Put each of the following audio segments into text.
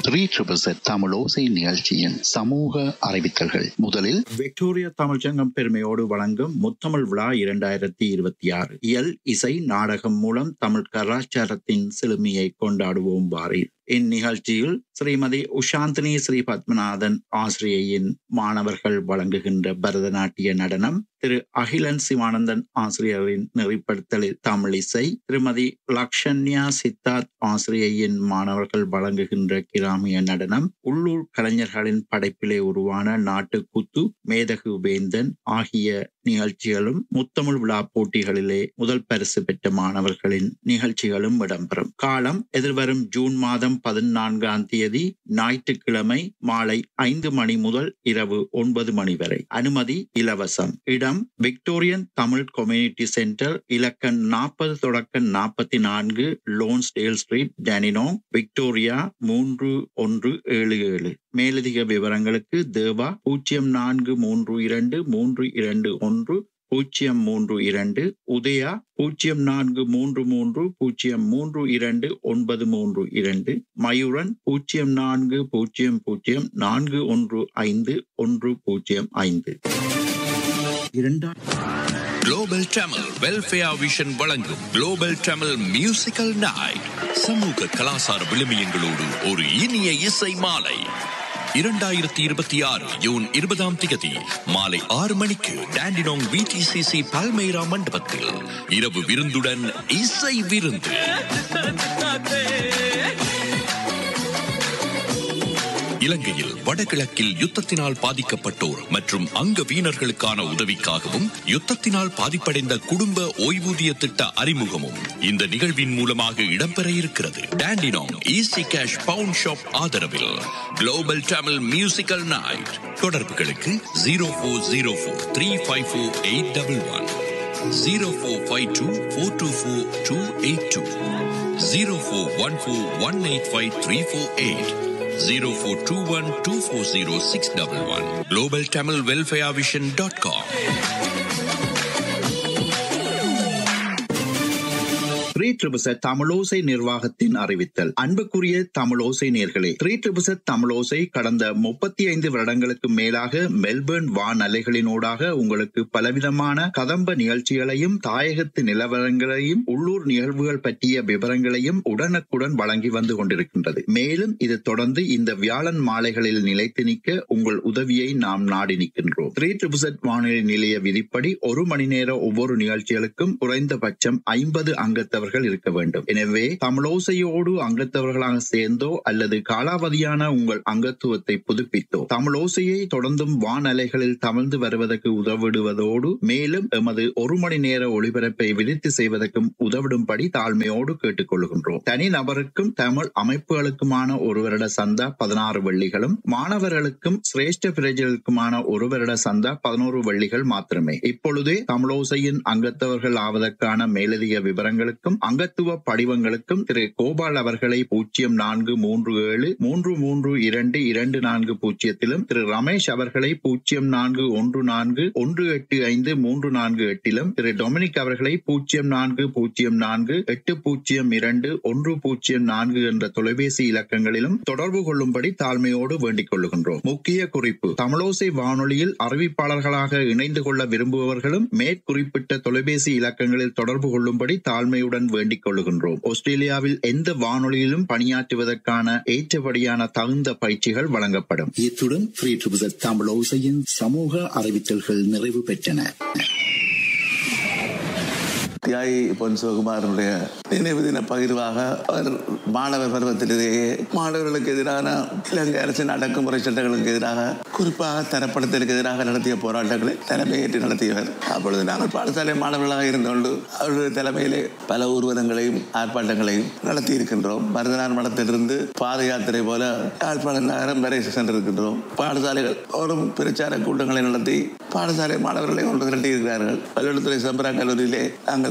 three triple Tamil ஓசை நிகழ்ச்சியின் சமூக அறிவித்தல்கள் முதலில் விக்டோரியா தமிழ்ச்சங்கம் பெருமையோடு வழங்கும் முத்தமிழ் விழா இரண்டாயிரத்தி இருபத்தி ஆறு இயல் இசை நாடகம் மூலம் தமிழ் கலாச்சாரத்தின் செழுமையை கொண்டாடுவோம் வாரீர் இந்நிகழ்ச்சியில் ஸ்ரீமதி உஷாந்தினி ஸ்ரீ பத்மநாதன் ஆசிரியையின் மாணவர்கள் வழங்குகின்ற பரதநாட்டிய நடனம் திரு அகிலன் சிவானந்தன் ஆசிரியரின் நெறிப்படுத்தலில் தமிழ் இசை திருமதி லக்ஷன்யா சித்தார்த் ஆசிரியையின் மாணவர்கள் வழங்குகின்ற கிராமிய நடனம் உள்ளூர் கலைஞர்களின் படைப்பிலே உருவான நாட்டுக்குத்து மேதகு வேந்தன் ஆகிய நிகழ்ச்சிகளும் முத்தமிழ் விழா போட்டிகளிலே முதல் பரிசு பெற்ற மாணவர்களின் நிகழ்ச்சிகளும் இடம்பெறும் காலம் எதிர்வரும் ஜூன் மாதம் பதினான்காம் தேதி ஞாயிற்றுக்கிழமை மாலை ஐந்து மணி முதல் இரவு ஒன்பது மணி வரை அனுமதி இலவசம் இடம் விக்டோரியன் தமிழ் கம்யூனிட்டி சென்டர் இலக்கன் நாற்பது தொடக்க நாற்பத்தி நான்கு லோன்ஸ்டேல் ஸ்ட்ரீட் டெனினோ விக்டோரியா மூன்று ஒன்று ஏழு ஏழு மேலதிக விவரங்களுக்கு தேவா பூஜ்ஜியம் நான்கு மூன்று இரண்டு மூன்று இரண்டு ஒன்று பூஜ்ஜியம் மூன்று இரண்டு உதயா பூஜ்ஜியம் நான்கு மூன்று மூன்று பூஜ்ஜியம் மூன்று இரண்டு ஒன்பது மூன்று இரண்டு மயூரன் பூஜ்ஜியம் நான்கு பூஜ்ஜியம் பூஜ்ஜியம் நான்கு ஒன்று ஐந்து ஒன்று பூஜ்ஜியம் ஐந்து இரண்டாம் குளோபல் தமிழ் வெல்ஃபேர் விஷன் வழங்கும் குளோபல் தமிழ் மியூசிக்கல் நைட் சமூக கலாசார விழுமியங்களோடு ஒரு இனிய இசை மாலை இரண்டாயிரத்தி இருபத்தி ஆறு ஜூன் இருபதாம் தேதி மாலை ஆறு மணிக்கு டாண்டினோங் விடிசிசி பல்மைரா மண்டபத்தில் இரவு விருந்துடன் இசை விருந்து இலங்கையில் வடகிழக்கில் யுத்தத்தினால் பாதிக்கப்பட்டோர் மற்றும் அங்க வீணர்களுக்கான உதவிக்காகவும் யுத்தத்தினால் பாதிப்படைந்த குடும்ப ஓய்வூதிய திட்ட அறிமுகமும் இந்த நிகழ்வின் மூலமாக இடம்பெற இருக்கிறது Dandenong easy cash pound shop ஆதரவில் குளோபல் தமிழ் மியூசிக்கல் நைட் தொடர்புகளுக்கு zero four zero four three five four eight double one zero four five two four two four two eight two zero four one four one eight five three four eight zero four two one two four zero six double one global Tamil welfare vision dot com three triple Z Tamilosai நிர்வாகத்தின் அறிவித்தல் அன்புக்குரிய தமிழோசை நேர்களே three triple Z தமிழோசை கடந்த முப்பத்தி ஐந்து வருடங்களுக்கு மேலாக Melbourne வான் அலைகளினூடாக உங்களுக்கு பலவிதமான கதம்ப நிகழ்ச்சிகளையும் தாயகத்து நிலவரங்களையும் உள்ளூர் நிகழ்வுகள் பற்றிய விவரங்களையும் உடனுக்குடன் வழங்கி வந்து கொண்டிருக்கின்றது மேலும் இது தொடர்ந்து இந்த வியாழன் மாலைகளில் நிலைத்து நிற்க உங்கள் உதவியை நாம் நாடி நிற்கின்றோம் த்ரீ ட்ரிபிசட் வானொலி நிலைய விதிப்படி ஒரு மணி நேர ஒவ்வொரு நிகழ்ச்சிகளுக்கும் குறைந்தபட்சம் ஐம்பது அங்கத்தவர்கள் இருக்க வேண்டும் எனவே தமிழோசையோடு அங்கத்தவர்களாக சேர்ந்தோ அல்லது காலாவதியான உங்கள் அங்கத்துவத்தை புதுப்பித்தோ தமிழோசையை தொடர்ந்தும் வானலைகளில் தமிழ்ந்து வருவதற்கு உதவிடுவதோடு மேலும் எமது ஒரு மணி நேர ஒளிபரப்பை விருத்தி செய்வதற்கும் உதவிடும்படி தாழ்மையோடு கேட்டுக்கொள்கின்றோம் தனி நபருக்கும் தமிழ் அமைப்புகளுக்குமான ஒரு வருட சந்தா பதினாறு வெள்ளிகளும் மாணவர்களுக்கும் சிரேஷ்ட பிரஜர்களுக்குமான ஒரு வருட சந்தா பதினோரு வெள்ளிகள் மாத்திரமே இப்பொழுதே தமிழோசையின் அங்கத்தவர்கள் ஆவதற்கான மேலதிக விவரங்களுக்கும் அங்கத்துவ படிவங்களுக்கும் திரு கோபால் அவர்களை பூஜ்ஜியம் நான்கு மூன்று ஏழு மூன்று மூன்று இரண்டு இரண்டு நான்கு பூஜ்ஜியத்திலும் திரு ரமேஷ் அவர்களை பூஜ்ஜியம் நான்கு ஒன்று நான்கு ஒன்று எட்டு ஐந்து மூன்று நான்கு எட்டிலும் திரு டொமினிக் அவர்களை பூஜ்ஜியம் நான்கு பூஜ்ஜியம் நான்கு எட்டு பூஜ்ஜியம் இரண்டு ஒன்று பூஜ்ஜியம் நான்கு என்ற தொலைபேசி இலக்கங்களிலும் தொடர்பு கொள்ளும்படி தாழ்மையோடு வேண்டிக் கொள்ளுகின்றோம் முக்கிய குறிப்பு தமிழோசை வானொலியில் அறிவிப்பாளர்களாக இணைந்து கொள்ள விரும்புபவர்களும் மேற்குறிப்பிட்ட தொலைபேசி இலக்கங்களில் தொடர்பு கொள்ளும்படி தாழ்மையுடன் வேண்டிக் கொள்ளுகின்றோம் ஆஸ்திரேலியாவில் எந்த வானொலியிலும் பணியாற்றுவதற்கான ஏற்றபடியான தகுந்த பயிற்சிகள் வழங்கப்படும் இத்துடன் த்ரீ ட்ரிபிள் தமிழ் ஓசையின் சமூக அறிவித்தல்கள் நிறைவு பெற்றன தியாகி பொன் சிவகுமாரனுடைய நினைவு தின பகிர்வாக அவர் மாணவர் பருவத்திலேயே மாணவர்களுக்கு எதிரான இலங்கை அரசின் அடக்குமுறை சட்டங்களுக்கு எதிராக குறிப்பாக தரப்படுத்தலுக்கு எதிராக நடத்திய போராட்டங்களை தலைமையேற்று நடத்தியவர் அப்பொழுது நாங்கள் பாடசாலை மாணவர்களாக இருந்து கொண்டு அவருடைய தலைமையிலே பல ஊர்வலங்களையும் ஆர்ப்பாட்டங்களையும் நடத்தி இருக்கின்றோம் மருதனார் மடத்திலிருந்து பாத யாத்திரை போல யாழ்ப்பாணம் நகரம் வரை சென்றிருக்கின்றோம் பாடசாலைகள் ஒரு பிரச்சார கூட்டங்களை நடத்தி பாடசாலை மாணவர்களை ஒன்று திரட்டி இருக்கிறார்கள் பள்ளிக்கூடத்துறை சம்பரா கல்லூரியிலே நாங்கள்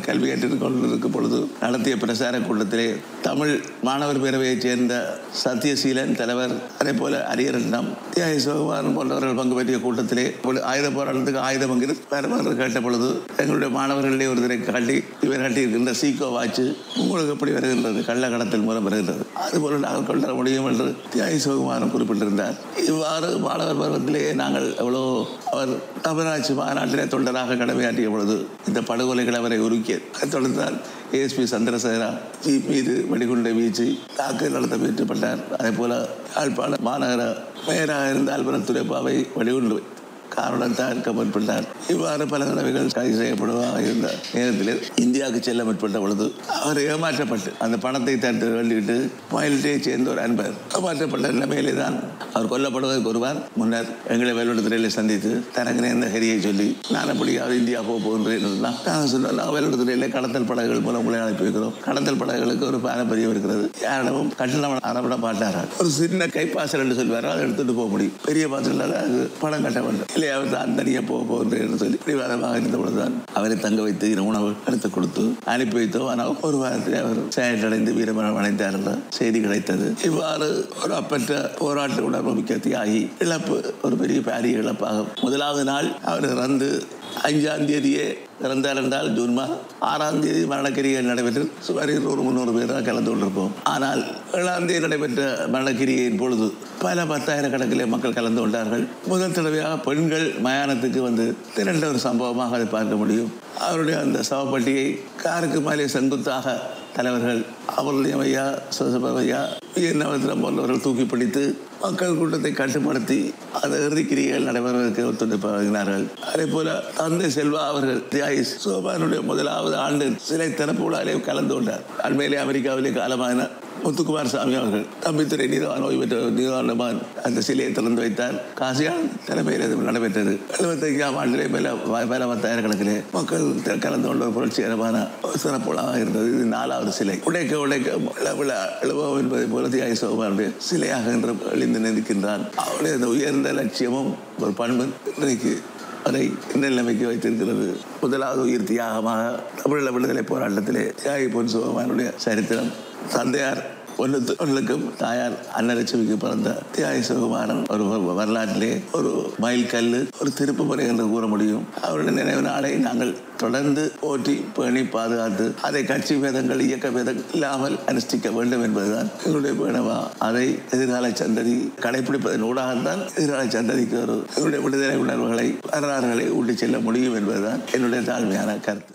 அவர் கல்வி கற்றுக் கொண்டிருக்கும் பொழுது நடத்திய பிரசார கூட்டத்திலே தமிழ் மாணவர் பேரவையைச் சேர்ந்த சத்யசீலன் தலைவர் அதே போல அரியரட்னம் தியாகி சிவகுமாரன் போன்றவர்கள் பங்கு பெற்றிய கூட்டத்திலே ஒரு ஆயுத போராட்டத்துக்கு ஆயுதம் பங்கு வருமாறு கேட்ட பொழுது எங்களுடைய மாணவர்களிலே ஒருத்தரை காட்டி இவர் காட்டியிருக்கின்ற சீக்கோ வாட்ச் உங்களுக்கு எப்படி வருகின்றது கள்ள கடத்தல் மூலம் வருகின்றது அதுபோல நாங்கள் கொண்டு வர முடியும் என்று தியாகி சிவகுமாரன் குறிப்பிட்டிருந்தார் இவ்வாறு மாணவர் பருவத்திலே நாங்கள் எவ்வளோ அவர் தமிழாட்சி மாநாட்டிலே தொண்டராக கடமையாற்றிய பொழுது இந்த படுகொலைகள் அவரை உருக்கியது அதைத் தொடர்ந்தால் ஏஎஸ்பி சந்திரசேகரா ஜீப் மீது வெடிகுண்டை வீச்சு தாக்குதல் நடத்த முயற்சிப்பட்டார் அதே போல யாழ்ப்பாண மாநகர மேயராக இருந்த அல்பரத் துரைப்பாவை வெடிகுண்டு காரணத்தால் இருக்க முற்பட்டார் இவ்வாறு பல தடவைகள் கைது செய்யப்படுவதாக இருந்த நேரத்தில் இந்தியாவுக்கு செல்ல முற்பட்ட பொழுது அவர் ஏமாற்றப்பட்டு அந்த பணத்தை தட்டு வேண்டிவிட்டு மயில்ட்டை சேர்ந்த ஒரு அன்பர் ஏமாற்றப்பட்ட நிலைமையிலே தான் அவர் கொல்லப்படுவதற்கு ஒருவர் முன்னர் எங்களை வேலுடத்துறையில் சந்தித்து தனக்கு நேர்ந்த ஹரியை சொல்லி நான் எப்படியாவது இந்தியா போக போகின்றேன் என்றால் நாங்கள் சொன்னோம் நாங்கள் வேலுடத்துறையில் கடத்தல் படகுகள் மூலம் உங்களை அனுப்பி வைக்கிறோம் கடத்தல் படகுகளுக்கு ஒரு பாரம்பரியம் இருக்கிறது யாரிடமும் கட்டணம் அறப்பட மாட்டார்கள் ஒரு சின்ன கைப்பாசல் என்று சொல்வார் அதை எடுத்துட்டு போக முடியும் பெரிய பாசல் அது பணம் கட்ட வேண்டும் இல்லையா அவர் தான் தனியாக போக போகின்றேன் சொல்லி பிடிவாதமாக இருந்த பொழுதுதான் அவரை தங்க வைத்து இரு உணவு எடுத்து கொடுத்து அனுப்பி வைத்தோம் ஆனால் ஒரு வாரத்தில் அவர் செயலடைந்து வீரமரணம் அடைந்தார் என்ற செய்தி கிடைத்தது இவ்வாறு ஒரு அப்பற்ற போராட்ட உணர்வு மிக்க தியாகி இழப்பு ஒரு பெரிய பாரிய இழப்பாகும் முதலாவது நாள் அவர் இறந்து அஞ்சாம் தேதியே இறந்தார் என்றால் ஜூன் மாதம் ஆறாம் தேதி மரணக்கிரிகை நடைபெற்று சுமார் இருநூறு முந்நூறு பேர் தான் கலந்து கொண்டிருப்போம் ஆனால் ஏழாம் தேதி நடைபெற்ற மரணக்கிரிகையின் பொழுது பல பத்தாயிரக்கணக்கிலே மக்கள் கலந்து கொண்டார்கள் முதல் தடவையாக பெண்கள் மயானத்துக்கு வந்து திரண்ட ஒரு சம்பவமாக அதை பார்க்க முடியும் அவருடைய அந்த சவப்பட்டியை காருக்கு மேலே செங்குத்தாக தலைவர்கள் அமர்லியம் ஐயா சிவசபம் ஐயா நவரத்னம் போன்றவர்கள் தூக்கி பிடித்து மக்கள் கூட்டத்தை கட்டுப்படுத்தி அந்த இறுதிக்கிரிகள் நடைபெறுவதற்கு ஒத்துழைப்பு வழங்கினார்கள் அதே போல தந்தை செல்வா அவர்கள் தியாகி சோபானுடைய முதலாவது ஆண்டு சிலை திறப்பு விழாவிலே கலந்து கொண்டார் அண்மையிலே அமெரிக்காவிலே காலமான முத்துக்குமார் சாமி அவர்கள் தம்பித்துறை நீதவான் ஓய்வு பெற்ற நீதவான் அந்த சிலையை திறந்து வைத்தார் காசியான் தலைமையில் இது நடைபெற்றது எழுபத்தைந்தாம் ஆண்டிலே பல பல பத்தாயிரக்கணக்கிலே மக்கள் த- கலந்து கொண்ட ஒரு புரட்சிகரமான ஒரு சிறப்பு விழாவாக இருந்தது இது நாலாவது சிலை உடைக்க உடைக்க விழா விழா எழுபோம் என்பதை போல தியாகி சோமானுடைய சிலையாக இன்று எழுந்து நிற்கின்றான் அவருடைய அந்த உயர்ந்த லட்சியமும் ஒரு பண்பு இன்றைக்கு அதை இந்த நிலைமைக்கு வைத்திருக்கிறது முதலாவது உயிர் தியாகமாக தமிழீழ விடுதலை போராட்டத்திலே தியாகி பொன் சிவமானுடைய சரித்திரம் தந்தையார் ஒன்றுக்கும் தாயார் அன்னலட்சுமிக்கு பிறந்த தியாகி சிவகுமாரன் ஒரு வ- வரலாற்றிலே ஒரு மைல் கல்லு ஒரு திருப்பு முறை என்று கூற முடியும் அவருடைய நினைவு நாளை நாங்கள் தொடர்ந்து போற்றி பேணி பாதுகாத்து அதை கட்சி பேதங்கள் இயக்க பேதம் இல்லாமல் அனுஷ்டிக்க வேண்டும் என்பதுதான் எங்களுடைய பேணவா அதை எதிர்கால சந்ததி கடைபிடிப்பதன் ஊடாகத்தான் எதிர்கால சந்ததிக்கு ஒரு எங்களுடைய விடுதலை உணர்வுகளை வரலாறுகளை ஊட்டி செல்ல முடியும் என்பதுதான் என்னுடைய தாழ்மையான கருத்து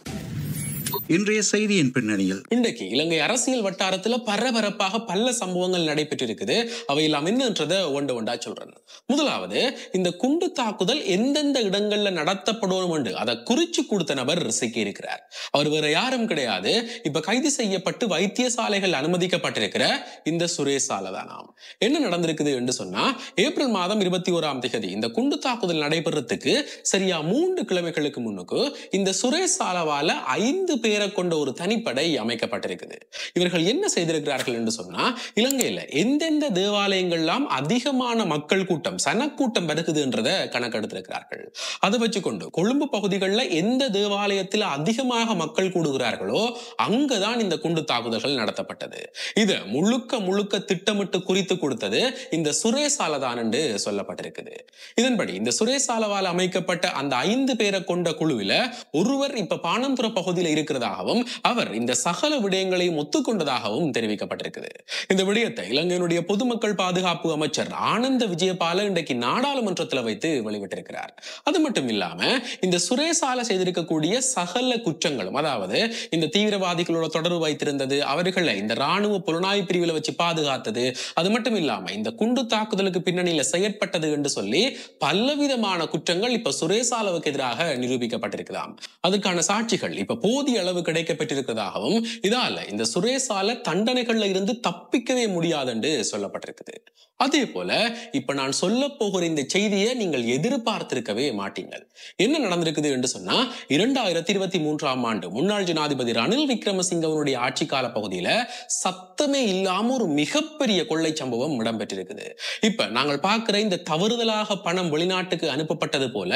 இன்றைய செய்தியின் பின்னணியில் இன்றைக்கு இலங்கை அரசியல் வட்டாரத்துல பரபரப்பாக பல சம்பவங்கள் நடைபெற்றிருக்குது அவையெல்லாம் என்னன்றதை ஒன்று ஒன்றா சொல்றேன் முதலாவது இந்த குண்டு தாக்குதல் எந்தெந்த இடங்கள்ல நடத்தப்படும் என்று அதை குறிச்சு கொடுத்த நபர் சிக்கி இருக்கிறார் அவர் வேற யாரும் கிடையாது இப்ப கைது செய்யப்பட்டு வைத்தியசாலைகள் அனுமதிக்கப்பட்டிருக்கிற இந்த சுரேஷ் சாலதானாம் என்ன நடந்திருக்குது என்று சொன்னா ஏப்ரல் மாதம் இருபத்தி ஓராம் தேதி இந்த குண்டு தாக்குதல் நடைபெறத்துக்கு சரியா மூன்று கிழமைகளுக்கு முன்னுக்கு இந்த சுரேஷ் சாலவால ஐந்து பேரை கொண்ட ஒரு தனிப்படை அமைக்கப்பட்டிருக்குது இவர்கள் என்ன செய்திருக்கிறார்கள் என்று சொன்னா இலங்கையில எந்தெந்த தேவாலயங்கள்லாம் அதிகமான மக்கள் கூட்டம் சனக்கூட்டம் வருகுதுன்றத கணக்கெடுத்திருக்கிறார்கள் அதை வச்சுக்கொண்டு கொழும்பு பகுதிகளில் எந்த தேவாலயத்தில் அதிகமாக மக்கள் கூடுகிறார்களோ அங்கதான் இந்த குண்டு தாக்குதல்கள் நடத்தப்பட்டது இது முழுக்க முழுக்க திட்டமிட்டு குறித்து கொடுத்தது இந்த சுரேசாலதான் என்று சொல்லப்பட்டிருக்குது இதன்படி இந்த சுரேசாலவால் அமைக்கப்பட்ட அந்த ஐந்து பேரை கொண்ட குழுவில ஒருவர் இப்ப பாணந்துற பகுதியில் இருக்கிறதாகவும் அவர் இந்த சகல விடயங்களையும் ஒத்துக்கொண்டதாகவும் தெரிவிக்கப்பட்டிருக்குது இந்த விடயத்தை இலங்கையினுடைய பொதுமக்கள் பாதுகாப்பு அமைச்சர் ஆனந்த விஜயபால இன்றைக்கு நாடாளுமன்றத்தில் வைத்து வெளிவிட்டிருக்கிறார் அது மட்டும் இல்லாம இந்த சுரேசால செய்திருக்கக்கூடிய சகல குற்றங்களும் அதாவது இந்த தீவிரவாதிகளோட தொடர்பு வைத்திருந்தது அவர்களை இந்த ராணுவ புலனாய்வு பிரிவில் வச்சு பாதுகாத்தது அது மட்டும் இல்லாம இந்த குண்டு தாக்குதலுக்கு பின்னணியில செயற்பட்டது என்று சொல்லி பலவிதமான குற்றங்கள் இப்ப சுரேசாலவுக்கு எதிராக நிரூபிக்கப்பட்டிருக்குதாம் அதுக்கான சாட்சிகள் இப்ப போதிய அளவு கிடைக்கப்பட்டிருக்கிறதாகவும் இதால இந்த சுரேசால தண்டனைகள்ல இருந்து தப்பிக்கவே முடியாது என்று சொல்லப்பட்டிருக்குது அதே போல இப்ப நான் சொல்ல போகிற இந்த செய்தியை நீங்கள் எதிர்பார்த்திருக்கவே மாட்டீங்கள் என்ன நடந்திருக்குது என்று சொன்னா இரண்டாயிரத்தி இருபத்தி மூன்றாம் ஆண்டு முன்னாள் ஜனாதிபதி ரணில் விக்ரமசிங்கவனுடைய ஆட்சி கால பகுதியில சத்தமே இல்லாம ஒரு மிகப்பெரிய கொள்ளை சம்பவம் இடம்பெற்றிருக்குது இப்ப நாங்கள் பார்க்கிற இந்த தவறுதலாக பணம் வெளிநாட்டுக்கு அனுப்பப்பட்டது போல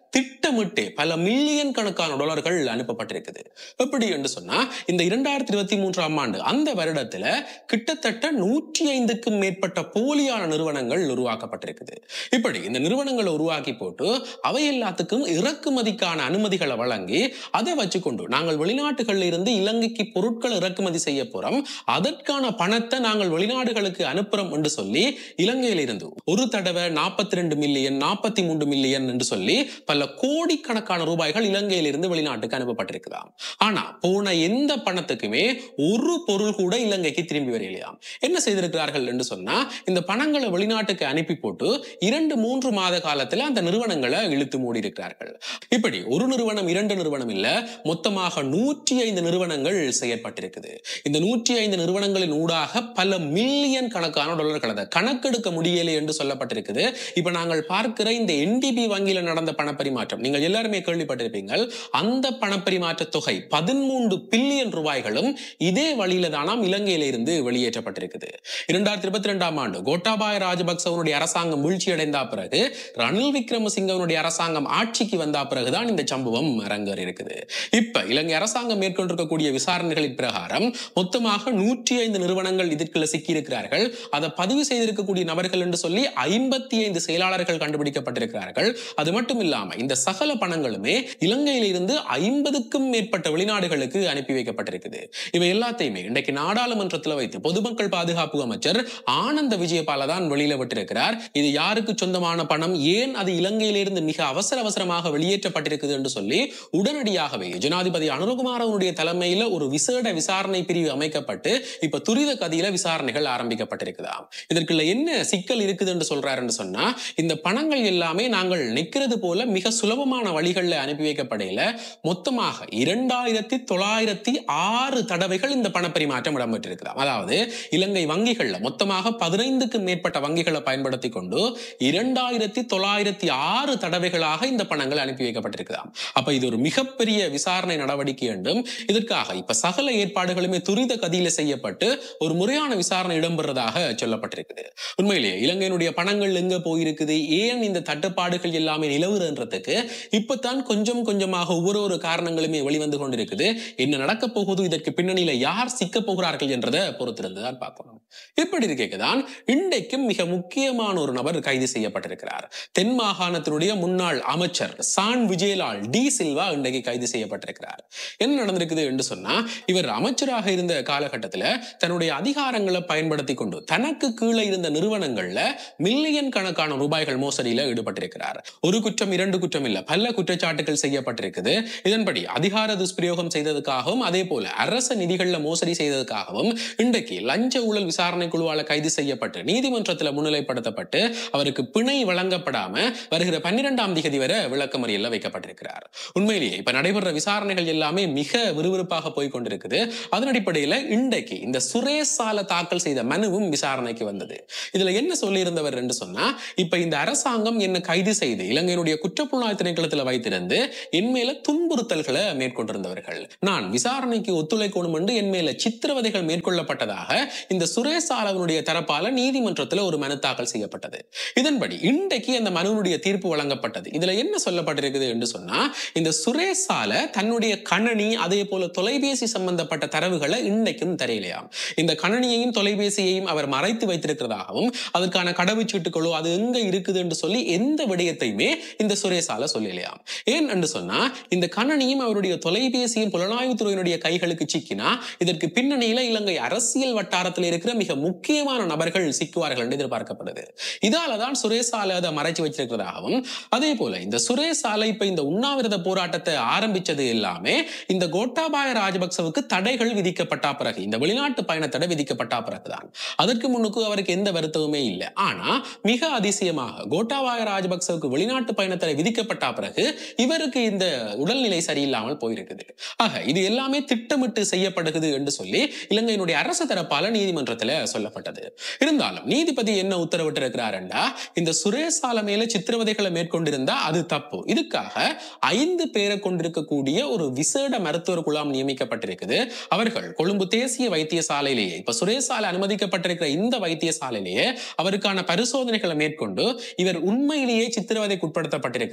திட்டமிட்டே பல மில்லியன் கணக்கான டாலர்கள் அனுப்பப்பட்டிருக்குது எப்படி என்று சொன்னா இந்த இரண்டாயிரத்தி இருபத்தி மூன்றாம் ஆண்டு அந்த வருடத்துல கிட்டத்தட்ட நூற்றி ஐந்துக்கும் மேற்பட்ட போலியான நிறுவனங்கள் உருவாக்கப்பட்டிருக்குது இப்படி இந்த நிறுவனங்களை உருவாக்கி போட்டு அவை எல்லாத்துக்கும் இறக்குமதிக்கான அனுமதிகளை வழங்கி அதை வச்சுக்கொண்டு நாங்கள் வெளிநாட்டுகள்ல இருந்து இலங்கைக்கு பொருட்கள் இறக்குமதி செய்ய போறோம் அதற்கான பணத்தை நாங்கள் வெளிநாடுகளுக்கு அனுப்புறோம் என்று சொல்லி இலங்கையில இருந்து ஒரு தடவை நாற்பத்தி ரெண்டு மில்லியன் நாற்பத்தி மூன்று மில்லியன் என்று சொல்லி பல கோடிக்கணக்கான ரூபாய்கள் இலங்கையிலிருந்து வெளிநாட்டுக்கு அனுப்பப்பட்டிருக்குதாம் ஆனா போன எந்த பணத்துக்குமே ஒரு பொருள் கூட இலங்கைக்கு திரும்பி வரையிலையாம் என்ன செய்திருக்கிறார்கள் என்று சொன்னா இந்த பணங்களை வெளிநாட்டுக்கு அனுப்பி போட்டு இரண்டு மூன்று மாத காலத்துல அந்த நிறுவனங்களை இழுத்து மூடி இருக்கிறார்கள் இப்படி ஒரு நிறுவனம் இரண்டு நிறுவனம் இல்ல மொத்தமாக நூற்றி ஐந்து நிறுவனங்கள் செயற்பட்டிருக்குது இந்த நூற்றி ஐந்து நிறுவனங்களின் ஊடாக பல மில்லியன் கணக்கான டாலர்கள் அதை கணக்கெடுக்க முடியலை என்று சொல்லப்பட்டிருக்குது இப்ப நாங்கள் பார்க்கிற இந்த என்டிபி வங்கியில நடந்த பணப்பரிமாற்றம் நீங்கள் எல்லாருமே கேள்விப்பட்டிருப்பீங்கள் அந்த பணப்பரிமாற்ற தொகை பதிமூன்று பில்லியன் ரூபாய்களும் இதே வழியில தானாம் இலங்கையில இருந்து வெளியேற்றப்பட்டிருக்குது இரண்டாயிரத்தி இருபத்தி ரெண்டாம் ஆண்டு கோட்டாபாய ராஜபக்சவனுடைய அரசாங்கம் வீழ்ச்சி அடைந்தா பிறகு ரணில் விக்ரமசிங்கவனுடைய அரசாங்கம் ஆட்சிக்கு வந்தா பிறகுதான் இந்த சம்பவம் அரங்கேறி இருக்குது இப்ப இலங்கை அரசாங்கம் மேற்கொண்டிருக்கக்கூடிய விசாரணைகளின் பிரகாரம் மொத்தமாக நூற்றி ஐந்து நிறுவனங்கள் இதற்குள்ள சிக்கியிருக்கிறார்கள் அதை பதிவு செய்திருக்கக்கூடிய நபர்கள் என்று சொல்லி ஐம்பத்தி ஐந்து செயலாளர்கள் கண்டுபிடிக்கப்பட்டிருக்கிறார்கள் அது மட்டும் இல்லாம இந்த சகல பணங்களுமே இலங்கையில இருந்து ஐம்பதுக்கும் மேற்பட்ட வெளிநாடுகளுக்கு அனுப்பி வைக்கப்பட்டிருக்குது இவை எல்லாத்தையுமே இன்றைக்கு நாடாளுமன்றத்தில் வைத்து பொதுமக்கள் பாதுகாப்பு அமைச்சர் ஆனந்த விஜயபால தான் வெளியில விட்டிருக்கிறார் இது யாருக்கு சொந்தமான பணம் ஏன் அது இலங்கையிலிருந்து மிக அவசர அவசரமாக வெளியேற்றப்பட்டிருக்குது என்று சொல்லி உடனடியாகவே ஜனாதிபதி அனுரகுமாரனுடைய தலைமையில ஒரு விசேட விசாரணை பிரிவு அமைக்கப்பட்டு இப்ப துரித கதியில விசாரணைகள் ஆரம்பிக்கப்பட்டிருக்குதாம் இதற்குள்ள என்ன சிக்கல் இருக்குது என்று சொல்றாருன்னு சொன்னா இந்த பணங்கள் எல்லாமே நாங்கள் நிக்கிறது போல மிக சுலபமான வழிகளில் அனுப்பி வைக்கப்படையில மொத்தமாக இரண்டாயிரத்தி தொள்ளாயிரத்தி ஆறு தடவைகள் இந்த பணப்பரிமாற்றம் இடம்பெற்றிருக்கிறாம் அதாவது இலங்கை வங்கிகள்ல மொத்தமாக பதினைந்துக்கும் மேற்பட்ட வங்கிகளை பயன்படுத்தி கொண்டு இரண்டாயிரத்தி தொள்ளாயிரத்தி ஆறு தடவைகளாக இந்த பணங்கள் அனுப்பி வைக்கப்பட்டிருக்கிறாம் அப்ப இது ஒரு மிகப்பெரிய விசாரணை நடவடிக்கை என்றும் இதற்காக இப்ப சகல ஏற்பாடுகளுமே துரித கதியில செய்யப்பட்டு ஒரு முறையான விசாரணை இடம்பெறதாக சொல்லப்பட்டிருக்குது உண்மையிலேயே இலங்கையினுடைய பணங்கள் எங்க போயிருக்குது ஏன் இந்த தட்டுப்பாடுகள் எல்லாமே நிலவுறன்றதுக்கு இப்பதான் கொஞ்சம் கொஞ்சமாக ஒவ்வொரு ஒரு காரணங்களுமே வெளிவந்து கொண்டிருக்குது என்ன நடக்க போகுது இதற்கு பின்னணியில யார் சிக்க போகிறார்கள் என்றதை பொறுத்திருந்து தான் பார்க்கணும் இப்படி இருக்கதான் இன்றைக்கும் மிக முக்கியமான ஒரு நபர் கைது செய்யப்பட்டிருக்கிறார் தென் மாகாணத்தினுடைய முன்னாள் அமைச்சர் சான் விஜயலால் டி சில்வா இன்றைக்கு கைது செய்யப்பட்டிருக்கிறார் என்ன நடந்திருக்குது என்று சொன்னா இவர் அமைச்சராக இருந்த காலகட்டத்துல தன்னுடைய அதிகாரங்களை பயன்படுத்தி கொண்டு தனக்கு கீழே இருந்த நிறுவனங்கள்ல மில்லியன் கணக்கான ரூபாய்கள் மோசடியில ஈடுபட்டிருக்கிறார் ஒரு குற்றம் இரண்டு குற்றம் இல்ல பல குற்றச்சாட்டுகள் செய்யப்பட்டிருக்குது இதன்படி அதிகார துஷ்பிரயோகம் செய்ததுக்காகவும் அதே போல அரச நிதிகள்ல மோசடி செய்ததுக்காகவும் இன்றைக்கு லஞ்ச ஊழல் விசாரணை குழுவால கைது செய்யப்பட்டு நீதிமன்றத்துல முன்னிலைப்படுத்தப்பட்டு அவருக்கு பிணை வழங்கப்படாம வருகிற பன்னிரெண்டாம் திகதி வரை விளக்கமறியல்ல வைக்கப்பட்டிருக்கிறார் உண்மையிலேயே இப்ப நடைபெற விசாரணைகள் எல்லாமே மிக விறுவிறுப்பாக போய் கொண்டிருக்குது அதன் அடிப்படையில இன்றைக்கு இந்த சுரேஷ் சால தாக்கல் செய்த மனுவும் விசாரணைக்கு வந்தது இதுல என்ன சொல்லியிருந்தவர் என்று சொன்னா இப்ப இந்த அரசாங்கம் என்ன கைது செய்து இலங்கையினுடைய குற்றப்புலனாய்வு திணைக்களத்துல வைத்திருந்து என் மேல துன்புறுத்தல்களை மேற்கொண்டிருந்தவர்கள் நான் விசாரணைக்கு ஒத்துழைக்கணும் என்று என் மேல சித்திரவதைகள் மேற்கொள்ளப்பட்டதாக இந்த சுரேஷ் சாலவனுடைய தரப்பால நீதிமன்றத்துல ஒரு மனு தாக்கல் செய்யப்பட்டது இதன்படி இன்றைக்கு அந்த மனுவினுடைய தீர்ப்பு வழங்கப்பட்டது இதுல என்ன சொல்லப்பட்டிருக்குது என்று சொன்னா இந்த சுரேஷ் சால தன்னுடைய கணனி அதே போல தொலைபேசி சம்பந்தப்பட்ட தரவுகளை இன்றைக்கும் தெரியலையாம் இந்த கணனியையும் தொலைபேசியையும் அவர் மறைத்து வைத்திருக்கிறதாகவும் அதற்கான கடவுச்சீட்டுகளோ அது எங்க இருக்குது என்று சொல்லி எந்த விடயத்தையுமே இந்த சுரேஷால சொல்லலையாம் ஏன் என்று சொன்னா இந்த கணனியும் அவருடைய தொலைபேசியும் புலனாய்வுத்துறையினுடைய கைகளுக்கு சிக்கினா இதற்கு பின்னணியில இலங்கை அரசியல் வட்டாரத்தில் இருக்கிற மிக முக்கியமான நபர்கள் சிக்குவார்கள் என்று எதிர்பார்க்கப்படுது இதாலதான் சுரேஷால அதை மறைச்சு வச்சிருக்கிறதாகவும் அதே போல இந்த சுரேஷால இப்ப இந்த உண்ணாவிரத போராட்டத்தை ஆரம்பிச்சது எல்லாமே இந்த கோட்டாபாய ராஜபக்சவுக்கு தடைகள் விதிக்கப்பட்டா பிறகு இந்த வெளிநாட்டு பயண தடை விதிக்கப்பட்டா பிறகுதான் அதற்கு முன்னுக்கு அவருக்கு எந்த வருத்தமுமே இல்லை ஆனா மிக அதிசயமாக கோட்டாபாய ராஜபக்சவுக்கு வெளிநாட்டு பயண தடை விதிக்கப்பட்டா பிறகு இவருக்கு இந்த உடல்நிலை சரியில்லாமல் போயிருக்குது ஆக இது எல்லாமே திட்டமிட்டு செய்யப்படுகிறது என்று சொல்லி இலங்கையினுடைய அரசு தரப்பால நீதிமன்றத்துல சொல்லப்பட்டது இருந்தாலும் நீதிபதி என்ன உத்தரவிட்டிருக்கிறாருண்டா இந்த சுரேஷால மேல சித்திரவதைகளை மேற்கொண்டிருந்தா அது தப்பு இதுக்காக ஐந்து பேரை கொண்டிருக்கக்கூடிய ஒரு விசேட மருத்துவர் குழாம் நியமிக்கப்பட்டிருக்குது அவர்கள் கொழும்பு தேசிய வைத்தியசாலையிலேயே இப்ப சுரேஷால அனுமதிக்கப்பட்டிருக்கிற இந்த வைத்தியசாலையிலேயே அவருக்கான பரிசோதனைகளை மேற்கொண்டு இவர் உண்மையிலேயே சித்திரவதைக்கு உட்படுத்தப்பட்டிருக்கிறார்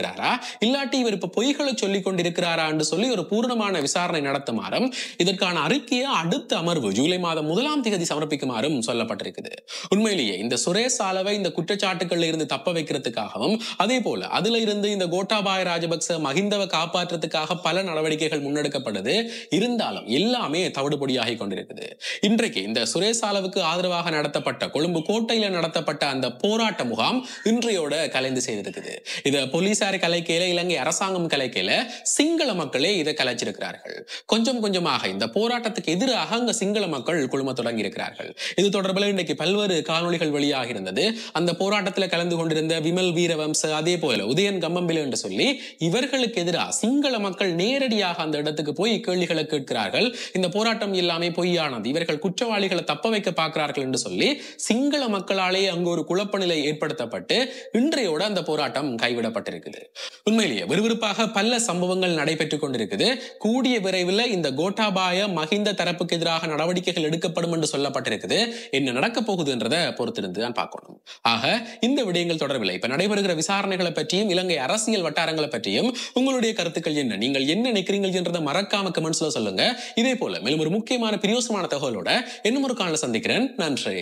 கொண்டிருக்கிறாரா இல்லாட்டி இவர் இப்ப பொய்களை சொல்லிக் கொண்டிருக்கிறாரா என்று சொல்லி ஒரு பூர்ணமான விசாரணை நடத்துமாறும் இதற்கான அறிக்கையை அடுத்த அமர்வு ஜூலை மாதம் முதலாம் தேதி சமர்ப்பிக்குமாறும் சொல்லப்பட்டிருக்குது உண்மையிலேயே இந்த சுரேஷ் சாலவை இந்த குற்றச்சாட்டுகள்ல இருந்து தப்ப வைக்கிறதுக்காகவும் அதே போல அதுல இருந்து இந்த கோட்டாபாய ராஜபக்ச மகிந்தவை காப்பாற்றுறதுக்காக பல நடவடிக்கைகள் முன்னெடுக்கப்படுது இருந்தாலும் எல்லாமே தவிடுபொடியாகி கொண்டிருக்குது இன்றைக்கு இந்த சுரேஷ் சாலவுக்கு ஆதரவாக நடத்தப்பட்ட கொழும்பு கோட்டையில நடத்தப்பட்ட அந்த போராட்ட முகாம் இன்றையோட கலைந்து செய்திருக்குது இத போலீசார் கலைக்கையில இலங்கை அரசாங்கம் கலைக்கையில சிங்கள மக்களே இதை கலைச்சிருக்கிறார்கள் கொஞ்சம் கொஞ்சமாக இந்த போராட்டத்துக்கு எதிராக அங்க சிங்கள மக்கள் குழும தொடங்கி இருக்கிறார்கள் இது தொடர்பில் இன்றைக்கு பல்வேறு காணொளிகள் வெளியாக இருந்தது அந்த போராட்டத்தில் கலந்து கொண்டிருந்த விமல் வீரவம்ச அதே போல உதயன் கம்பம்பில் என்று சொல்லி இவர்களுக்கு எதிராக சிங்கள மக்கள் நேரடியாக அந்த இடத்துக்கு போய் கேள்விகளை கேட்கிறார்கள் இந்த போராட்டம் எல்லாமே பொய்யானது இவர்கள் குற்றவாளிகளை தப்ப வைக்க பார்க்கிறார்கள் என்று சொல்லி சிங்கள மக்களாலே அங்கு ஒரு குழப்ப நிலை ஏற்படுத்தப்பட்டு இன்றையோட அந்த போராட்டம் கைவிடப்பட்டிருக்குது உண்மையிலேயே விறுவிறுப்பாக பல சம்பவங்கள் நடைபெற்றுக் கொண்டிருக்குது கூடிய விரைவில் இந்த கோட்டாபாய மகிந்த தரப்புக்கு எதிராக நடவடிக்கைகள் எடுக்கப்படும் என்று சொல்லப்பட்டிருக்குது என்ன நடக்க போகுதுன்றதை பொறுத்திருந்து தான் பார்க்கணும் ஆக இந்த விடயங்கள் தொடர்பில் இப்ப நடைபெறுகிற விசாரணைகளை பற்றியும் இலங்கை அரசியல் வட்டாரங்களை பற்றியும் உங்களுடைய கருத்துக்கள் என்ன நீங்கள் என்ன நினைக்கிறீங்கள் என்றதை மறக்காம கமெண்ட்ஸ்ல சொல்லுங்க இதே போல மேலும் ஒரு முக்கியமான பிரியோசமான தகவலோட இன்னும் ஒரு காலையில் சந்திக்கிறேன் நன்றி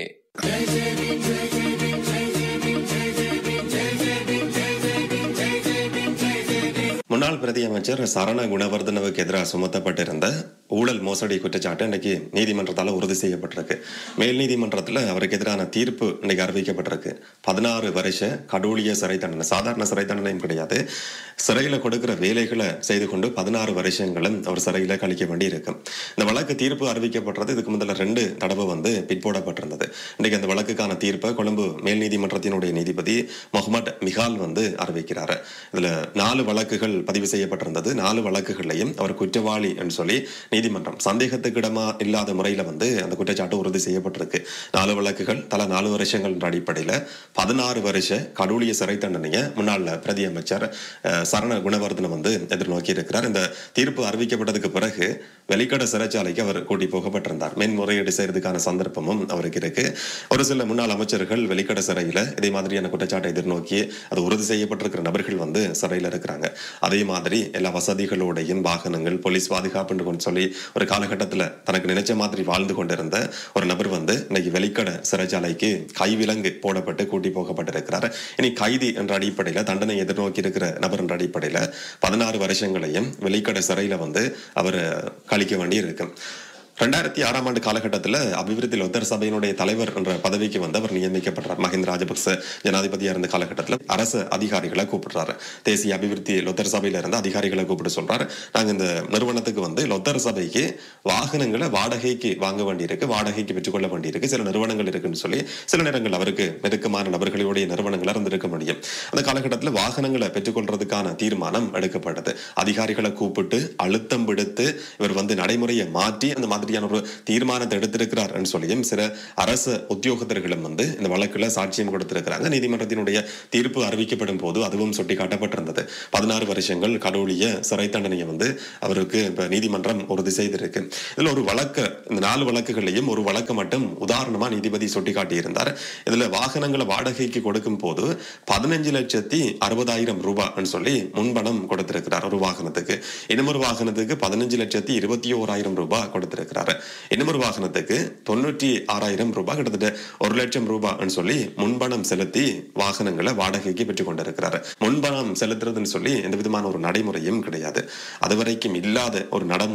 முன்னாள் பிரதி அமைச்சர் சரண குணவர்தனவுக்கு எதிராக சுமத்தப்பட்டிருந்த ஊழல் மோசடி குற்றச்சாட்டு இன்னைக்கு நீதிமன்றத்தால் உறுதி செய்யப்பட்டிருக்கு மேல் நீதிமன்றத்தில் அவருக்கு எதிரான தீர்ப்பு இன்னைக்கு அறிவிக்கப்பட்டிருக்கு பதினாறு வருஷ கடூழிய சிறை தண்டனை சாதாரண சிறை தண்டனையும் கிடையாது சிறையில் கொடுக்கிற வேலைகளை செய்து கொண்டு பதினாறு வருஷங்களும் அவர் சிறையில் கழிக்க வேண்டி இருக்கும் இந்த வழக்கு தீர்ப்பு அறிவிக்கப்பட்டது இதுக்கு முதல்ல ரெண்டு தடவை வந்து பிற்போடப்பட்டிருந்தது இன்னைக்கு அந்த வழக்குக்கான தீர்ப்பை கொழும்பு மேல் நீதிமன்றத்தினுடைய நீதிபதி முகமது மிகால் வந்து அறிவிக்கிறார் இதுல நாலு வழக்குகள் பதிவு செய்யப்பட்டிருந்தது நாலு வழக்குகளையும் அவர் குற்றவாளி என்று சொல்லி நீதிமன்றம் சந்தேகத்துக்கு இடமா இல்லாத முறையில வந்து அந்த குற்றச்சாட்டு உறுதி செய்யப்பட்டிருக்கு நாலு வழக்குகள் தலா நாலு வருஷங்கள் என்ற அடிப்படையில பதினாறு வருஷ கடூழிய சிறை தண்டனையை முன்னாள் பிரதி அமைச்சர் அஹ், சரண குணவர்தன வந்து எதிர்நோக்கி இருக்கிறார் இந்த தீர்ப்பு அறிவிக்கப்பட்டதுக்கு பிறகு வெளிக்கட சிறைச்சாலைக்கு அவர் கூட்டி போகப்பட்டிருந்தார் மேன்முறையீடு செய்யறதுக்கான சந்தர்ப்பமும் அவருக்கு இருக்கு ஒரு சில முன்னாள் அமைச்சர்கள் வெளிக்கட சிறையில இதே மாதிரியான குற்றச்சாட்டை எதிர்நோக்கி அது உறுதி செய்யப்பட்டிருக்கிற நபர்கள் வந்து சிறையில் இருக்கிறாங்க அதே மாதிரி எல்லா வசதிகளோடையும் வாகனங்கள் போலீஸ் பாதுகாப்புன்னு கொஞ்சம் சொல்லி ஒரு காலகட்டத்தில் தனக்கு நினைச்ச மாதிரி வாழ்ந்து கொண்டிருந்த ஒரு நபர் வந்து இன்னைக்கு வெளிக்கட சிறைச்சாலைக்கு கைவிலங்கு போடப்பட்டு கூட்டி போகப்பட்டிருக்கிறார் இனி கைதி என்ற அடிப்படையில் தண்டனை எதிர்நோக்கி இருக்கிற நபர் என்ற அடிப்படையில் பதினாறு வருஷங்களையும் வெளிக்கட சிறையில வந்து அவர் கழிக்க வேண்டி இருக்கு ரெண்டாயிரத்தி ஆறாம் ஆண்டு காலகட்டத்தில் அபிவிருத்தி லொத்தர் சபையினுடைய தலைவர் என்ற பதவிக்கு வந்து அவர் நியமிக்கப்படுறார் மஹிந்த ராஜபக்ச ஜனாதிபதியா இருந்த காலகட்டத்தில் அரசு அதிகாரிகளை கூப்பிடுறாரு தேசிய அபிவிருத்தி லொத்தர் சபையில இருந்து அதிகாரிகளை கூப்பிட்டு சொல்றாரு நாங்க இந்த நிறுவனத்துக்கு வந்து லொத்தர் சபைக்கு வாகனங்களை வாடகைக்கு வாங்க வேண்டியிருக்கு வாடகைக்கு பெற்றுக்கொள்ள வேண்டியிருக்கு சில நிறுவனங்கள் இருக்குன்னு சொல்லி சில நேரங்கள் அவருக்கு நெருக்கமான நபர்களுடைய நிறுவனங்கள் இருந்திருக்க முடியும் அந்த காலகட்டத்தில் வாகனங்களை பெற்றுக்கொள்றதுக்கான தீர்மானம் எடுக்கப்பட்டது அதிகாரிகளை கூப்பிட்டு அழுத்தம் விடுத்து இவர் வந்து நடைமுறையை மாற்றி அந்த மாதிரியான ஒரு தீர்மானத்தை எடுத்திருக்கிறார் சொல்லியும் சில அரசு உத்தியோகத்தர்களும் வந்து இந்த வழக்குல சாட்சியம் கொடுத்திருக்கிறாங்க நீதிமன்றத்தினுடைய தீர்ப்பு அறிவிக்கப்படும் போது அதுவும் சுட்டி காட்டப்பட்டிருந்தது பதினாறு வருஷங்கள் கடவுளிய சிறை தண்டனையை வந்து அவருக்கு இப்ப நீதிமன்றம் உறுதி செய்திருக்கு இதுல ஒரு வழக்கு இந்த நாலு வழக்குகளையும் ஒரு வழக்கு மட்டும் உதாரணமா நீதிபதி சுட்டி காட்டியிருந்தார் இதுல வாகனங்களை வாடகைக்கு கொடுக்கும் போது பதினஞ்சு லட்சத்தி அறுபதாயிரம் ரூபாய்ன்னு சொல்லி முன்பணம் கொடுத்திருக்கிறார் ஒரு வாகனத்துக்கு இன்னொரு வாகனத்துக்கு பதினஞ்சு லட்சத்தி இருபத்தி ஓராயிரம் ரூபாய் கொடுத்திருக்கிறார் இன்னொரு வாகனத்துக்கு தொண்ணூற்றி ஆறாயிரம் ரூபாய் கிட்டத்தட்ட ஒரு லட்சம் ரூபாய்ன்னு சொல்லி முன்பணம் செலுத்தி வாகனங்களை வாடகைக்கு பெற்றுக் கொண்டிருக்கிறார் முன்பணம் செலுத்துறதுன்னு சொல்லி எந்த விதமான ஒரு நடைமுறையும் கிடையாது அதுவரைக்கும் இல்லாத ஒரு நடைமுறை